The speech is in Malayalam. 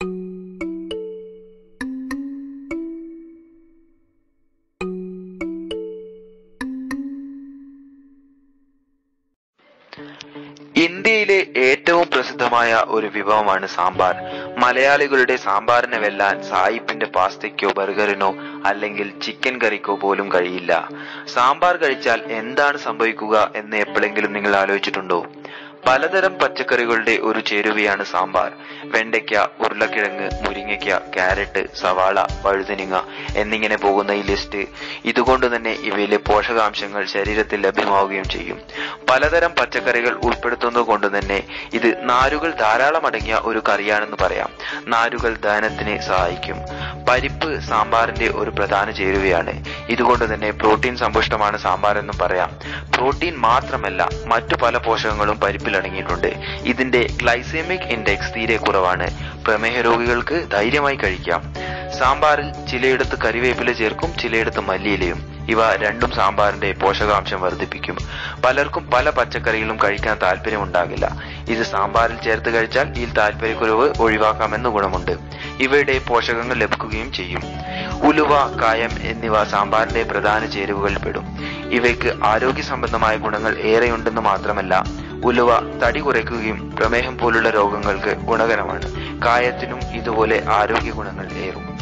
ഇന്ത്യയിലെ ഏറ്റവും പ്രസിദ്ധമായ ഒരു വിഭവമാണ് സാമ്പാർ മലയാളികളുടെ സാമ്പാറിനെ വെല്ലാൻ സായിപ്പിന്റെ പാസ്തയ്ക്കോ ബർഗറിനോ അല്ലെങ്കിൽ ചിക്കൻ കറിക്കോ പോലും കഴിയില്ല സാമ്പാർ കഴിച്ചാൽ എന്താണ് സംഭവിക്കുക എന്ന് എപ്പോഴെങ്കിലും നിങ്ങൾ ആലോചിച്ചിട്ടുണ്ടോ പലതരം പച്ചക്കറികളുടെ ഒരു ചേരുവയാണ് സാമ്പാർ വെണ്ടയ്ക്ക ഉരുളക്കിഴങ്ങ് മുരിങ്ങയ്ക്ക ക്യാരറ്റ് സവാള വഴുതനങ്ങ എന്നിങ്ങനെ പോകുന്ന ഈ ലിസ്റ്റ് ഇതുകൊണ്ട് തന്നെ ഇവയിലെ പോഷകാംശങ്ങൾ ശരീരത്തിൽ ലഭ്യമാവുകയും ചെയ്യും പലതരം പച്ചക്കറികൾ ഉൾപ്പെടുത്തുന്നത് കൊണ്ട് തന്നെ ഇത് നാരുകൾ ധാരാളം അടങ്ങിയ ഒരു കറിയാണെന്ന് പറയാം നാരുകൾ ദഹനത്തിന് സഹായിക്കും പരിപ്പ് സാമ്പാറിന്റെ ഒരു പ്രധാന ചേരുവയാണ് ഇതുകൊണ്ട് തന്നെ പ്രോട്ടീൻ സമ്പുഷ്ടമാണ് സാമ്പാർ എന്നും പറയാം പ്രോട്ടീൻ മാത്രമല്ല മറ്റു പല പോഷകങ്ങളും പരിപ്പിൽ അടങ്ങിയിട്ടുണ്ട് ഇതിന്റെ ഗ്ലൈസെമിക് ഇൻഡെക്സ് തീരെ കുറവാണ് പ്രമേഹ രോഗികൾക്ക് ധൈര്യമായി കഴിക്കാം സാമ്പാറിൽ ചിലയിടത്ത് കരിവേപ്പില ചേർക്കും ചിലയിടത്ത് മല്ലിയിലയും ഇവ രണ്ടും സാമ്പാറിന്റെ പോഷകാംശം വർദ്ധിപ്പിക്കും പലർക്കും പല പച്ചക്കറികളും കഴിക്കാൻ താല്പര്യമുണ്ടാകില്ല ഇത് സാമ്പാറിൽ ചേർത്ത് കഴിച്ചാൽ ഈ താല്പര്യക്കുറവ് ഒഴിവാക്കാമെന്ന് ഗുണമുണ്ട് ഇവയുടെ പോഷകങ്ങൾ ലഭിക്കുകയും ചെയ്യും ഉലുവ കായം എന്നിവ സാമ്പാറിന്റെ പ്രധാന ചേരുവകളിൽ പെടും ഇവയ്ക്ക് ആരോഗ്യ സംബന്ധമായ ഗുണങ്ങൾ ഏറെയുണ്ടെന്ന് മാത്രമല്ല ഉലുവ തടി കുറയ്ക്കുകയും പ്രമേഹം പോലുള്ള രോഗങ്ങൾക്ക് ഗുണകരമാണ് കായത്തിനും ഇതുപോലെ ആരോഗ്യ ഗുണങ്ങൾ ഏറും